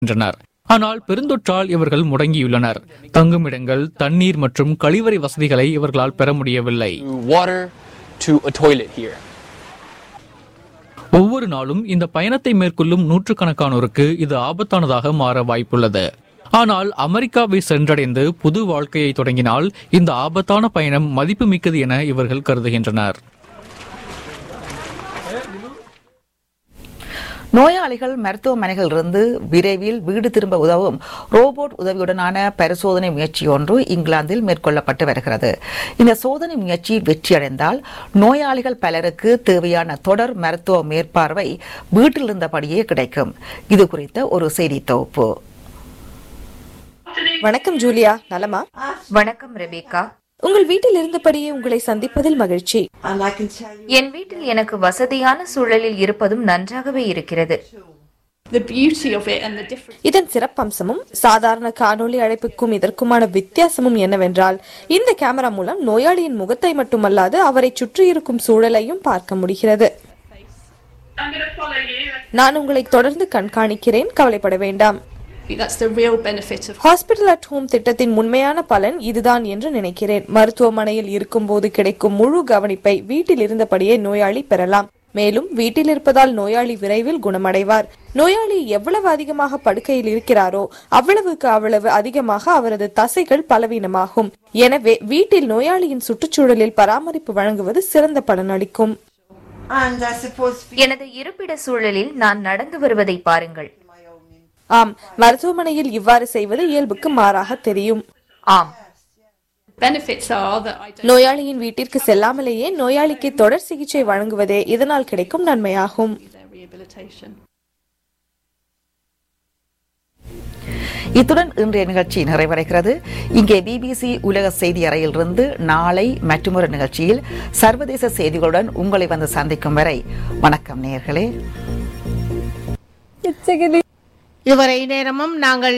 வருகின்றனர் ஆனால் பெருந்தொற்றால் இவர்கள் முடங்கியுள்ளனர் தங்குமிடங்கள் தண்ணீர் மற்றும் கழிவறை வசதிகளை இவர்களால் பெற முடியவில்லை to water to a toilet here. ஒவ்வொரு நாளும் இந்த பயணத்தை மேற்கொள்ளும் நூற்றுக்கணக்கானோருக்கு இது ஆபத்தானதாக மாற வாய்ப்புள்ளது ஆனால் அமெரிக்காவை சென்றடைந்து புது வாழ்க்கையை தொடங்கினால் இந்த ஆபத்தான பயணம் மதிப்புமிக்கது என இவர்கள் கருதுகின்றனர் நோயாளிகள் மருத்துவமனைகளிலிருந்து விரைவில் வீடு திரும்ப உதவும் ரோபோட் உதவியுடனான பரிசோதனை முயற்சி ஒன்று இங்கிலாந்தில் மேற்கொள்ளப்பட்டு வருகிறது இந்த சோதனை முயற்சி வெற்றியடைந்தால் நோயாளிகள் பலருக்கு தேவையான தொடர் மருத்துவ மேற்பார்வை வீட்டில் இருந்தபடியே கிடைக்கும் இது குறித்த ஒரு செய்தி தொகுப்பு வணக்கம் ஜூலியா நலமா வணக்கம் ரெபேக்கா உங்கள் வீட்டில் இருந்தபடியே உங்களை சந்திப்பதில் மகிழ்ச்சி என் வீட்டில் எனக்கு வசதியான சூழலில் இருப்பதும் நன்றாகவே இருக்கிறது the beauty of it and the difference. இதன் சிறப்பம்சமும் சாதாரண காணொளி அழைப்புக்கும் இதற்குமான வித்தியாசமும் என்னவென்றால் இந்த கேமரா மூலம் நோயாளியின் முகத்தை மட்டுமல்லாது அவரை சுற்றியிருக்கும் சூழலையும் பார்க்க முடிகிறது நான் உங்களை தொடர்ந்து கண்காணிக்கிறேன் கவலைப்பட வேண்டாம் That's the real benefit of hospital at home திட்டத்தின் உண்மையான பலன் இதுதான் என்று நினைக்கிறேன் மருத்துவமனையில் இருக்கும்போது கிடைக்கும் முழு கவனிப்பை வீட்டில் இருந்தபடியே நோயாளி பெறலாம் மேலும் வீட்டில் இருப்பதால் நோயாளி விரைவில் குணமடைவார் நோயாளி எவ்வளவு அதிகமாக படுக்கையில் இருக்கிறாரோ அவ்வளவுக்கு அவ்வளவு அதிகமாக அவரது தசைகள் பலவீனமாகும் எனவே வீட்டில் நோயாளியின் சுற்றுச்சூழலில் பராமரிப்பு வழங்குவது சிறந்த பலனளிக்கும் எனது இருப்பிட சூழலில் நான் நடந்து வருவதை பாருங்கள் ஆம் மருத்துவமனையில் இவ்வாறு செய்வது இயல்புக்கு மாறாக தெரியும் ஆம் benefits are that I don't நோயாளியின் வீட்டிற்கு செல்லாமலேயே நோயாளிக்கு தொடர் சிகிச்சை வழங்குவதே இதனால் கிடைக்கும் நன்மையாகும் do their rehabilitation. இத்துடன் இன்றைய நிகழ்ச்சி நிறைவடைகிறது இங்கே பிபிசி உலக செய்தி அறையிலிருந்து நாளை மற்றொரு நிகழ்ச்சியில் சர்வதேச செய்திகளுடன் உங்களை வந்து சந்திக்கும் வரை வணக்கம் நேயர்களே இதுவரை நேரமும் நாங்கள்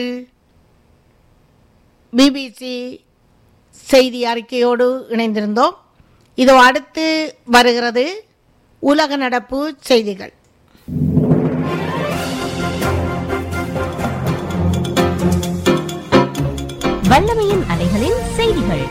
பிபிசி செய்தி அறிக்கையோடு இணைந்திருந்தோம் இதோ அடுத்து வருகிறது உலக நடப்பு செய்திகள் வல்லமையின் அலைகளின் செய்திகள்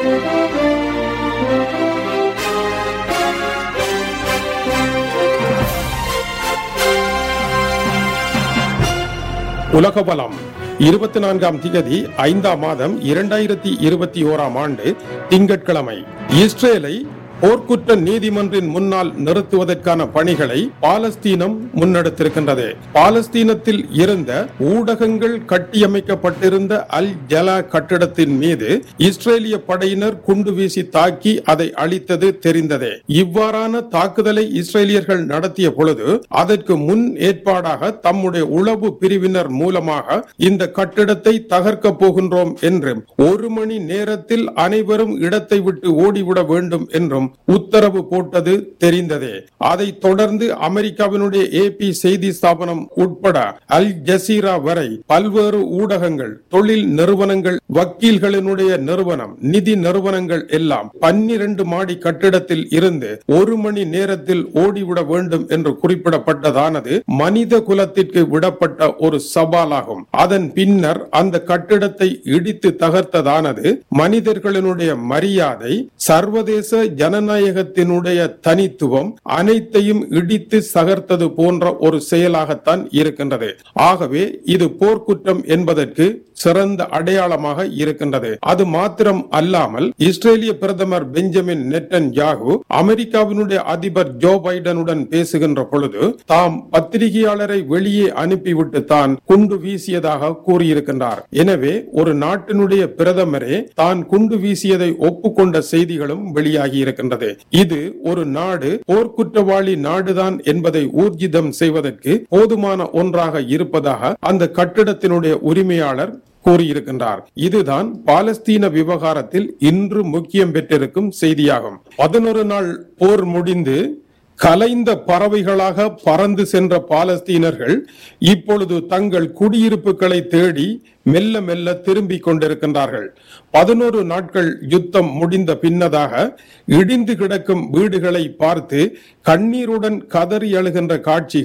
உலக பலம் இருபத்தி நான்காம் திகதி ஐந்தாம் மாதம் இரண்டாயிரத்தி இருபத்தி ஓராம் ஆண்டு திங்கட்கிழமை இஸ்ரேலை போர்க்குற்ற நீதிமன்றின் முன்னால் நிறுத்துவதற்கான பணிகளை பாலஸ்தீனம் முன்னெடுத்திருக்கின்றது பாலஸ்தீனத்தில் இருந்த ஊடகங்கள் கட்டியமைக்கப்பட்டிருந்த அல் ஜலா கட்டிடத்தின் மீது இஸ்ரேலிய படையினர் குண்டு வீசி தாக்கி அதை அழித்தது தெரிந்ததே இவ்வாறான தாக்குதலை இஸ்ரேலியர்கள் நடத்திய பொழுது அதற்கு முன் ஏற்பாடாக தம்முடைய உளவு பிரிவினர் மூலமாக இந்த கட்டிடத்தை தகர்க்க போகின்றோம் என்றும் ஒரு மணி நேரத்தில் அனைவரும் இடத்தை விட்டு ஓடிவிட வேண்டும் என்றும் உத்தரவு போட்டது தெரிந்ததே அதைத் தொடர்ந்து அமெரிக்காவினுடைய ஏபி செய்தி ஸ்தாபனம் உட்பட அல் ஜசீரா வரை பல்வேறு ஊடகங்கள் தொழில் நிறுவனங்கள் வக்கீல்களினுடைய நிறுவனம் நிதி நிறுவனங்கள் எல்லாம் பன்னிரண்டு மாடி கட்டிடத்தில் இருந்து ஒரு மணி நேரத்தில் ஓடிவிட வேண்டும் என்று குறிப்பிடப்பட்டதானது மனித குலத்திற்கு விடப்பட்ட ஒரு சவாலாகும் அதன் பின்னர் அந்த கட்டிடத்தை இடித்து தகர்த்ததானது மனிதர்களினுடைய மரியாதை சர்வதேச ஜனநாயகத்தினுடைய தனித்துவம் அனைத்தையும் இடித்து சகர்த்தது போன்ற ஒரு செயலாகத்தான் இருக்கின்றது ஆகவே இது போர்க்குற்றம் என்பதற்கு சிறந்த அடையாளமாக இருக்கின்றது அது மாத்திரம் அல்லாமல் இஸ்ரேலிய பிரதமர் பெஞ்சமின் நெட்டன் யாகு அமெரிக்காவினுடைய அதிபர் ஜோ பைடனுடன் பேசுகின்ற பொழுது தாம் பத்திரிகையாளரை வெளியே அனுப்பிவிட்டு தான் குண்டு வீசியதாக கூறியிருக்கின்றார் எனவே ஒரு நாட்டினுடைய பிரதமரே தான் குண்டு வீசியதை ஒப்புக்கொண்ட செய்திகளும் வெளியாகி இருக்கின்றது இது ஒரு நாடு போர்க்குற்றவாளி நாடுதான் என்பதை ஊர்ஜிதம் செய்வதற்கு போதுமான ஒன்றாக இருப்பதாக அந்த கட்டிடத்தினுடைய உரிமையாளர் கூறியிருக்கின்றார் இதுதான் பாலஸ்தீன விவகாரத்தில் இன்று முக்கியம் பெற்றிருக்கும் செய்தியாகும் பதினொரு நாள் போர் முடிந்து கலைந்த பறவைகளாக பறந்து சென்ற பாலஸ்தீனர்கள் இப்பொழுது தங்கள் குடியிருப்புகளை தேடி மெல்ல மெல்ல திரும்பிக் கொண்டிருக்கின்றார்கள் பதினோரு நாட்கள் யுத்தம் முடிந்த பின்னதாக இடிந்து கிடக்கும் வீடுகளை பார்த்து கண்ணீருடன் கதறி அழுகின்ற காட்சிகள்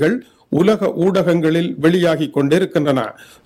உலக ஊடகங்களில் வெளியாகிக் கொண்டிருக்கின்றன